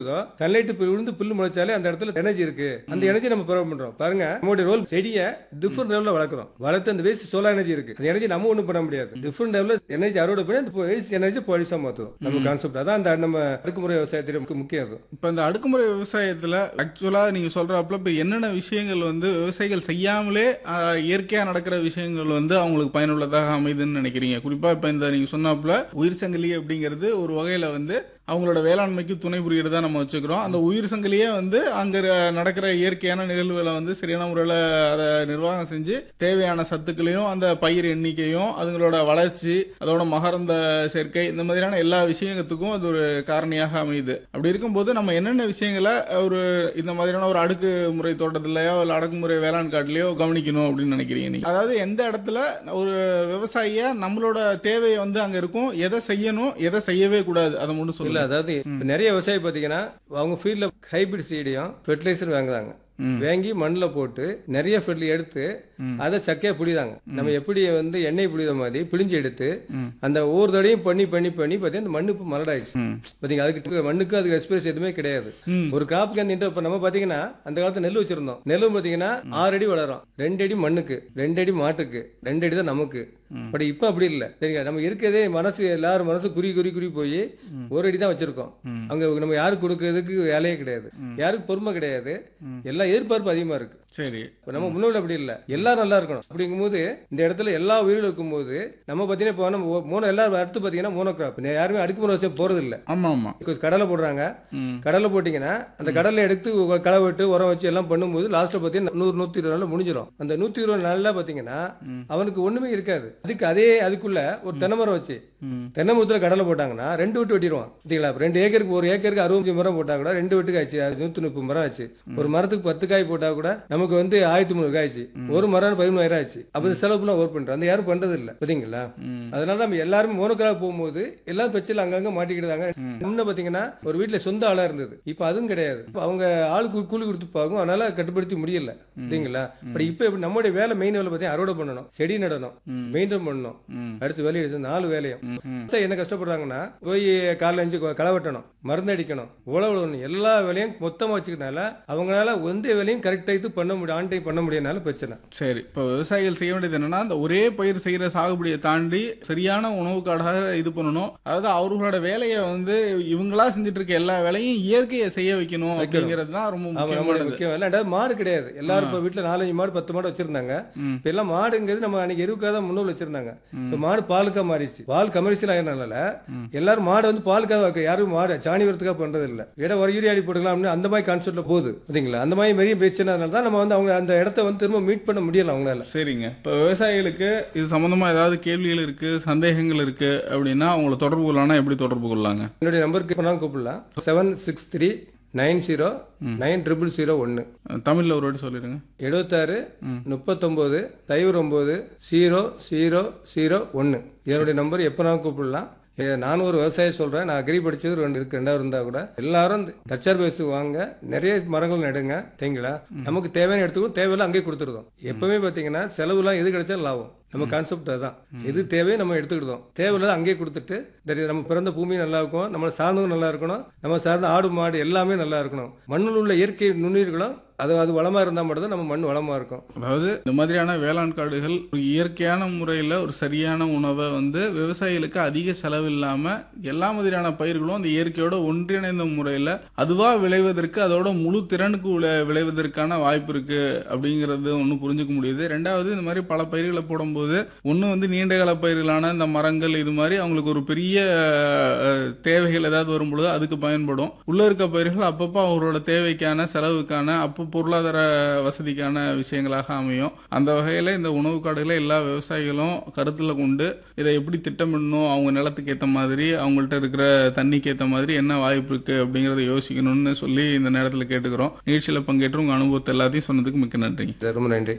Sunlight விழுந்து புல்லு முளைச்சாலே அந்த இடத்துல எனர்ஜி இருக்கு அந்த எனர்ஜி நம்ம ப்ரொவைட் பண்றோம் பாருங்க நம்மளுடைய ரோல் செடியை டிஃபரெண்ட் லெவலில் வளர்க்குறோம் வளர்த்து அந்த வேஸ்ட் சோலார் எனர்ஜி இருக்கு அந்த எனர்ஜி நம்ம ஒன்றும் பண்ண முடியாது டிஃபரெண்ட் லெவலில் எனர்ஜி அறுவடை பண்ணி அந்த வேஸ்ட் எனர்ஜி பாலிசா மாற்றுவோம் நம்ம கான்செப்ட் அதான் அந்த நம்ம அடுக்குமுறை விவசாயத்திற்கு முக்கிய- முக்கியம் அது இப்போ இந்த அடுக்குமுறை விவசாயத்தில் ஆக்சுவலாக நீங்கள் சொல்கிறாப்புல இப்போ என்னென்ன விஷயங்கள் வந்து விவசாயிகள் செய்யாமலே இயற்கையாக நடக்கிற விஷயங்கள் வந்து அவங்களுக்கு பயனுள்ளதாக அமைதுன்னு நினைக்கிறீங்க குறிப்பாக இப்போ இந்த நீங்கள் சொன்னாப்புல உயிர் சங்கிலி அப்படிங்கிறது ஒரு வகையில் வந்து அவங்களோட வேளாண்மைக்கு துணை புரிகிறதா நம்ம வச்சுக்கிறோம் அந்த உயிர் சங்கிலியே வந்து அங்கே நடக்கிற இயற்கையான நிகழ்வுகளை வந்து சரியான முறையில் அதை நிர்வாகம் செஞ்சு தேவையான சத்துக்களையும் அந்த பயிர் எண்ணிக்கையும் அதுங்களோட வளர்ச்சி அதோட மகரந்த சேர்க்கை இந்த மாதிரியான எல்லா விஷயத்துக்கும் அது ஒரு காரணியாக அமையுது அப்படி இருக்கும்போது நம்ம என்னென்ன விஷயங்களை ஒரு இந்த மாதிரியான ஒரு அடுக்கு முறை தோட்டத்திலேயோ இல்லை அடக்குமுறை வேளாண் காட்டிலேயோ கவனிக்கணும் அப்படின்னு நினைக்கிறீங்க நீங்க அதாவது எந்த இடத்துல ஒரு விவசாயியா நம்மளோட தேவை வந்து அங்க இருக்கும் எதை செய்யணும் எதை செய்யவே கூடாது அதை மட்டும் இல்ல சொல்லல அதாவது இப்ப நிறைய விவசாயி பாத்தீங்கன்னா அவங்க ஃபீல்ட்ல ஹைபிரிட் சீடையும் ஃபெர்டிலைசர் வாங்குறாங்க வாங்கி மண்ணில் போட்டு நிறைய ஃபெர்டில் எடுத்து அதை சக்கையா புளிதாங்க நம்ம எப்படி வந்து எண்ணெய் புளித மாதிரி பிழிஞ்சு எடுத்து அந்த ஒவ்வொரு தடையும் பண்ணி பண்ணி பண்ணி பார்த்தீங்கன்னா அந்த மண்ணு இப்போ மலடாயிடுச்சு பாத்தீங்க அதுக்கு மண்ணுக்கு அதுக்கு ரெஸ்பிரேஸ் எதுவுமே கிடையாது ஒரு கிராப்புக்கு அந்த இன்டர் இப்ப நம்ம பாத்தீங்கன்னா அந்த காலத்துல நெல் வச்சிருந்தோம் நெல்லும் பாத்தீங்கன்னா ஆறு அடி வளரும் ரெண்டு அடி மண்ணுக்கு ரெண்டு அடி மாட்டுக்கு ரெண்டு அடி தான் நமக்கு பட் இப்ப அப்படி இல்ல சரிங்களா நம்ம இருக்கிறதே மனசு எல்லாரும் மனசு குறி குறி குறி போய் ஒரு அடி தான் வச்சிருக்கோம் அங்க நம்ம யாருக்கு கொடுக்கறதுக்கு வேலையே கிடையாது யாருக்கு பொறுமை கிடையாது எல்லா எதிர்பார்ப்பு அதிகமா இருக்கு சரி இப்ப நம்ம முன்னோட அப்படி இல்ல எல்லாரும் நல்லா இருக்கணும் அப்படிங்கும்போது இந்த இடத்துல எல்லா உயிரும் இருக்கும்போது நம்ம பாத்தீங்கன்னா இப்போ நம்ம மூணு எல்லாரும் அடுத்து பாத்தீங்கன்னா மோனோ கிராப் யாருமே அடுக்கு வச்சு போறது இல்ல ஆமா ஆமா கொஞ்சம் கடலை போடுறாங்க ம். கடலை போட்டீங்கன்னா அந்த கடலை எடுத்து உ- களை வெட்டு உரம் வச்சு எல்லாம் பண்ணும்போது லாஸ்ட்ல பாத்தீங்கன்னா நூறு நூத்தி இருபது நாள்ல முடிஞ்சிடும் அந்த நூத்தி இருபது நாள்ல பாத்தீங்கன்னா அவனுக்கு ஒண்ணுமே இருக்காது அதுக்கு அதே அதுக்குள்ள ஒரு தென்னை மரம் வச்சு தென்னை மரத்துல கடலை போட்டாங்கன்னா ரெண்டு விட்டு வெட்டிடுவான் சரிங்களா அப்ப ரெண்டு ஏக்கருக்கு ஒரு ஏக்கருக்கு அறுபத்தஞ்சு மரம் போட்டா கூட ரெண்டு வெட்டுக்கு ஆச்சு அது நூத்தி முப்பது மரம் ஆச்சு ஒரு மரத்துக்கு பத்து காய் போட்டா கூட நமக்கு வந்து ஆயிரத்தி முந்நூறு காய் ஆச்சு ஒரு மரம் பதிமூணாயிரம் ஆச்சு அப்ப இந்த செலவுலாம் ஒர்க் பண்றோம் அந்த யாரும் பண்றது இல்ல பாத்தீங்களா அதனால நம்ம எல்லாரும் மோனோகிராஃப் போகும்போது எல்லாரும் பிரச்சனை அங்கங்க மாட்டிக்கிட்டாங்க முன்ன பாத்தீங்கன்னா ஒரு வீட்டுல சொந்த ஆளா இருந்தது இப்ப அதுவும் கிடையாது இப்ப அவங்க ஆளுக்கு கூலி கொடுத்து பாக்கும் அதனால கட்டுப்படுத்தி முடியல சரிங்களா பட் இப்ப எப்படி நம்மளுடைய வேலை மெயின் வேலை பார்த்தீங்கன்னா அறுவடை பண்ணணும் செடி நடணும் மெயின்டைன் பண்ணணும் அடுத்து வேலையை எடுத்து நாலு வேலையும் விவசாயி என்ன கஷ்டப்படுறாங்கன்னா போய் காலைல அஞ்சு களை வெட்டணும் மருந்து அடிக்கணும் உழவு உழணும் எல்லா வேலையும் மொத்தமா வச்சுக்கிட்டனால அவங்களால எந்த வேலையும் கரெக்டா இது பண்ண முடியும் ஆன் டைம் பண்ண முடியாதனால பிரச்சனை சரி இப்போ விவசாயிகள் செய்ய வேண்டியது என்னன்னா அந்த ஒரே பயிர் செய்யற சாகுபடியை தாண்டி சரியான உணவுக்காடாக இது பண்ணணும் அதாவது அவர்களோட வேலையை வந்து இவங்களா செஞ்சுட்டு இருக்க எல்லா வேலையும் இயற்கையை செய்ய வைக்கணும் அப்படிங்கிறது தான் ரொம்ப ஆமா நம்மளுடைய முக்கியமானது முக்கியம் இல்லை ரெண்டாவது மாடு கிடையாது எல்லாரும் இப்ப வீட்டுல நாலஞ்சு மாடு பத்து மாடு வச்சிருந்தாங்க இப்ப எல்லாம் மாடுங்கிறது நம்ம அன்னைக்கு எருவுக்காக தான் முன்னூறு வச்சிருந்தாங்க இப்ப மாடு பாலுக்கா மாறிடுச்சு பால் கமர்ஷியல் ஆகிறனால எல்லாரும் மாடு வந்து பாலுக்காக வைக்க யாரும் மாடு சாணி வரத்துக்காக பண்றது இல்ல இடம் ஒரு யூரியா அடி போட்டுக்கலாம் அப்படின்னு அந்த மாதிரி கான்செப்ட்ல போகுது சரிங்களா அந்த மாதிரி பெரிய பிரச்சனைனால தான் நம்ம வந்து அவங்க அந்த இடத்த வந்து திரும்ப மீட் பண்ண முடியல அவங்களால சரிங்க இப்போ விவசாயிகளுக்கு இது சம்பந்தமா ஏதாவது கேள்விகள் இருக்கு சந்தேகங்கள் இருக்கு அப்படின்னா அவங்கள தொடர்பு கொள்ளலாம் எப்படி தொடர்பு கொள்ளலாங்க என்னுடைய நம்பருக்கு பண்ணாலும் கூப்பிடலாம் seven six three nine zero nine triple zero ஒன்று தமிழ்ல ஒரு வாட்டி சொல்லிடுங்க எழுபத்தாறு முப்பத்தொம்போது சைபர் ஒம்பது ஜீரோ ஜீரோ ஜீரோ ஒன்று என்னுடைய நம்பர் எப்போனாலும் கூப்பிடலாம் ஏ, நானும் ஒரு விவசாயி சொல்றேன் நான் அக்ரி படிச்சது ரெண்டு இருக்கு ரெண்டாவது இருந்தா கூட எல்லாரும் தச்சார் பேஸுக்கு வாங்க நிறைய மரங்கள் நடுங்க சரிங்களா நமக்கு தேவையான இடத்துக்கும் தேவையில்ல அங்கேயே கொடுத்துருதோம் எப்பவுமே பாத்தீங்கன்னா செலவுலாம் எது கிடைச்சாலும் லாபம் நம்ம கான்செப்ட் அதான் எது தேவையோ நம்ம எடுத்துக்கிட்டோம் தேவையில்லாத அங்கேயே கொடுத்துட்டு சரி நம்ம பிறந்த பூமி நல்லா இருக்கும் நம்மளை சார்ந்தவங்க நல்லா இருக்கணும் நம்ம சார்ந்த ஆடு மாடு எல்லாமே நல்லா இருக்கணும் மண்ணில் உள்ள இயற்கை நுண்ணுயிர்களும் அது அது வளமா இருந்தா மட்டும் தான் நம்ம மண் வளமா இருக்கும் அதாவது இந்த மாதிரியான வேளாண் காடுகள் ஒரு இயற்கையான முறையில் ஒரு சரியான உணவை வந்து விவசாயிகளுக்கு அதிக செலவு இல்லாமல் எல்லா மாதிரியான பயிர்களும் அந்த இயற்கையோட ஒன்றிணைந்த முறையில் அதுவாக விளைவதற்கு அதோட முழு திறனுக்கு விளை- விளைவதற்கான வாய்ப்பு இருக்கு அப்படிங்கிறது ஒன்று புரிஞ்சுக்க முடியுது ரெண்டாவது இந்த மாதிரி பல பயிர்களை போடும்போது ஒன்று வந்து நீண்ட கால பயிர்களான இந்த மரங்கள் இது மாதிரி அவங்களுக்கு ஒரு பெரிய அஹ், தேவைகள் ஏதாவது வரும்பொழுது அதுக்கு பயன்படும் உள்ள இருக்க பயிர்கள் அப்பப்போ அவங்களோட தேவைக்கான செலவுக்கான அப்போ பொருளாதார வசதிக்கான விஷயங்களாக அமையும் அந்த வகையில் இந்த உணவு காடுகளை எல்லா விவசாயிகளும் கருத்தில் கொண்டு இதை எப்படி திட்டமிடணும் அவங்க நிலத்துக்கு ஏற்ற மாதிரி அவங்கள்ட்ட இருக்கிற தண்ணிக்கு ஏற்ற மாதிரி என்ன வாய்ப்பு இருக்கு அப்படிங்கிறத யோசிக்கணும்னு சொல்லி இந்த நேரத்தில் கேட்டுக்கிறோம் நிகழ்ச்சியில் பங்கேற்று உங்கள் அனுபவத்தை எல்லாத்தையும் சொன்னதுக்கு மிக்க நன்றிங்க சரி, ரொம்ப நன்றி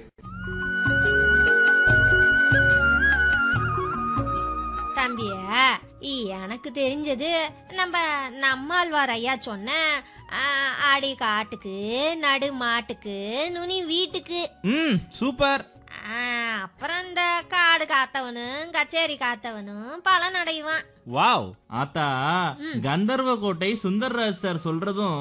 தம்பிய எனக்கு தெரிஞ்சது நம்ம நம்மாழ்வார் ஐயா சொன்ன ஆ, ஆடி காட்டுக்கு நடு மாட்டுக்கு நுனி வீட்டுக்கு ம் சூப்பர் ஆ, அப்புறம் இந்த காடு காத்தவனும் கச்சேரி காத்தவனும் பலனடைவான் வாவ் ஆத்தா கந்தர்வ கோட்டை சுந்தர்ராஜ் சார் சொல்றதும்